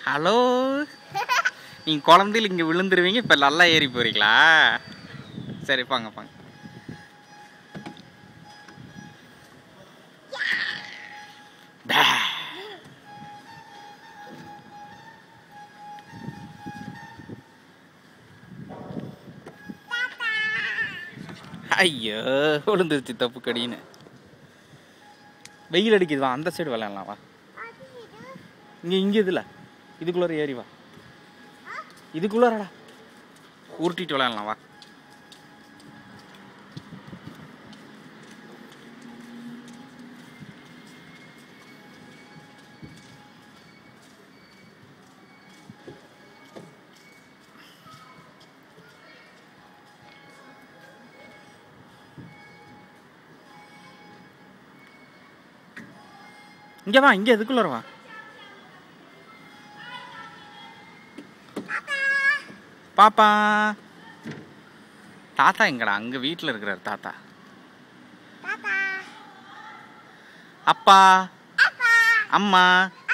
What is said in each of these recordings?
Hello நீங்கள் குழந்தையில் இங்கே விழுந்துருவீங்க இப்போ நல்லா ஏறி போறீங்களா சரி பாங்க பாங்க பே. ஐயோ விழுந்துருச்சு தப்பு கடின்னு வெயில் அடிக்குது வா அந்த சைடு விளையாடலாம் வா இங்கே இங்கே இதில் இதுக்குள்ளார ஏறி வா இதுக்குள்ளாரடா உருட்டிட்டு விளையாடலாம் வா இங்கே வா இங்கே இதுக்குள்ளார வா பாப்பா தாத்தா எங்கடா அங்க வீட்டில் இருக்கிறார் தாத்தா அப்பா அம்மா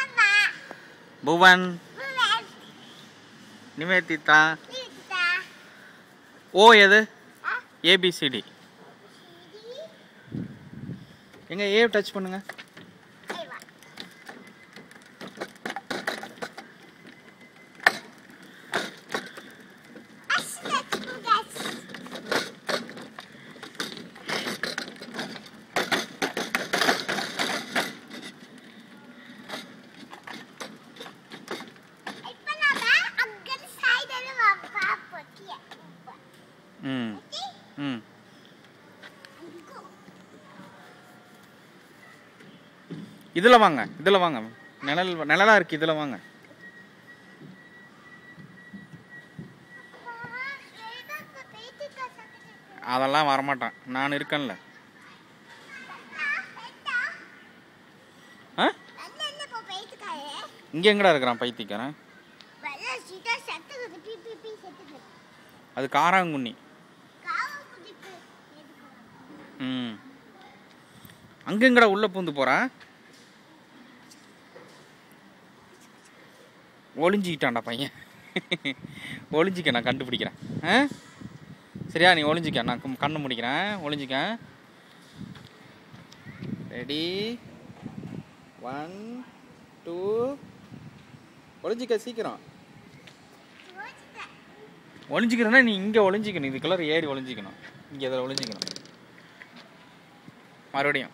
புவன் நிவேதிதா ஓ எது ஏபிசிடி எங்க ஏ டச் பண்ணுங்க ம் ம் இதில் வாங்க இதில் வாங்க நிழல் நிழலா இருக்கு இதில் வாங்க அதெல்லாம் வரமாட்டான் நான் இருக்கேன்ல ஆ இங்கே எங்கடா இருக்கிறான் பைத்தியக்காரன் அது காராங்குண்ணி ம் அங்க எங்கடா உள்ள பூந்து போறான் ஒளிஞ்சிக்கிட்டான்டா பையன் ஒளிஞ்சிக்க நான் கண்டுபிடிக்கிறேன் ஆ சரியா நீ ஒளிஞ்சிக்க நான் கம்- கண்ணு முடிக்கிறேன் ஒளிஞ்சிக்க ரெடி ஒன் டூ ஒளிஞ்சிக்க சீக்கிரம் ஒளிஞ்சிக்கிறேன்னா நீ இங்கே ஒளிஞ்சிக்கணும் இதுக்குள்ளார ஏறி ஒளிஞ்சிக்கணும் இங்கே இதில் ஒளிஞ்சிக்கணும் மறுபடியும்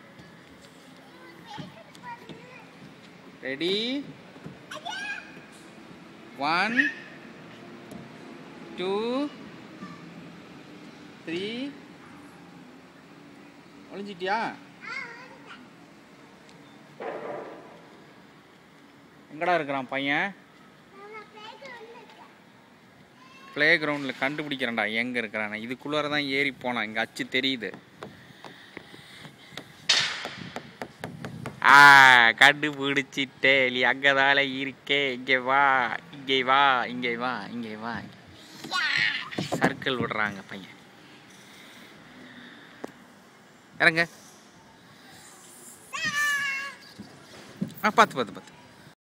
ரெடி ஒன் டூ த்ரீ ஒளிஞ்சிட்டியா எங்கடா இருக்கிறான் பையன் ப்ளே கிரவுண்டில் கண்டுபிடிக்கிறேன்டா எங்கே இருக்கிறான் இதுக்குள்ளார தான் ஏறி போனான் இங்கே அச்சு தெரியுது ஆ கண்டுபிடிச்சிட்டே நீ அங்கதால இருக்கே இங்கே வா இங்கே வா இங்கே வா இங்கே வா சர்க்கிள் விடுறாங்க பையன் இறங்க ஆ பார்த்து பார்த்து பார்த்து